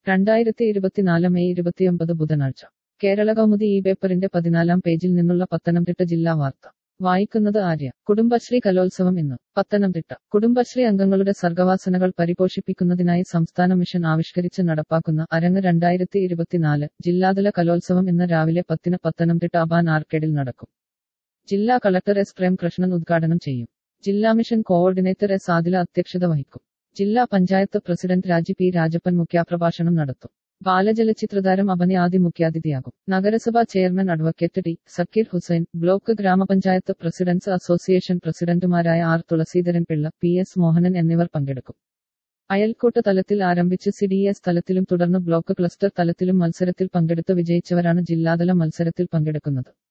രണ്ടായിരത്തി ഇരുപത്തിനാല് മെയ് ഇരുപത്തിയൊമ്പത് ബുധനാഴ്ച കേരള കൗമുദി ഈ പേപ്പറിന്റെ പതിനാലാം പേജിൽ നിന്നുള്ള പത്തനംതിട്ട ജില്ലാ വാർത്ത വായിക്കുന്നത് ആര്യ കുടുംബശ്രീ കലോത്സവം ഇന്ന് പത്തനംതിട്ട കുടുംബശ്രീ അംഗങ്ങളുടെ സർഗവാസനകൾ പരിപോഷിപ്പിക്കുന്നതിനായി സംസ്ഥാന മിഷൻ ആവിഷ്കരിച്ച് നടപ്പാക്കുന്ന അരങ്ങ് രണ്ടായിരത്തി ഇരുപത്തിനാല് ജില്ലാതല കലോത്സവം ഇന്ന് രാവിലെ പത്തിന് പത്തനംതിട്ട അബാൻ ആർക്കേഡിൽ നടക്കും ജില്ലാ കളക്ടർ എസ് പ്രേംകൃഷ്ണൻ ഉദ്ഘാടനം ചെയ്യും ജില്ലാ മിഷൻ കോഓർഡിനേറ്റർ എസ് ആദില അധ്യക്ഷത വഹിക്കും ജില്ലാ പഞ്ചായത്ത് പ്രസിഡന്റ് രാജി പി രാജപ്പൻ മുഖ്യാപ്രഭാഷണം നടത്തും ബാലചലച്ചിത്രതാരം അബനി ആദി മുഖ്യാതിഥിയാകും നഗരസഭാ chairman advocate T Zakir Hussain block ഗ്രാമപഞ്ചായത്ത് പ്രസിഡന്റ്സ് അസോസിയേഷൻ പ്രസിഡന്റുമാരായ R Thulaseedharan Pillai P S Mohanan എന്നിവർ പങ്കെടുക്കും അയൽക്കൂട്ട തലത്തിൽ ആരംഭിച്ച് സി ഡി എസ് തലത്തിലും തുടർന്ന് ബ്ലോക്ക് ക്ലസ്റ്റർ തലത്തിലും മത്സരത്തിൽ പങ്കെടുത്ത് വിജയിച്ചവരാണ് ജില്ലാതല മത്സരത്തിൽ പങ്കെടുക്കുന്നത്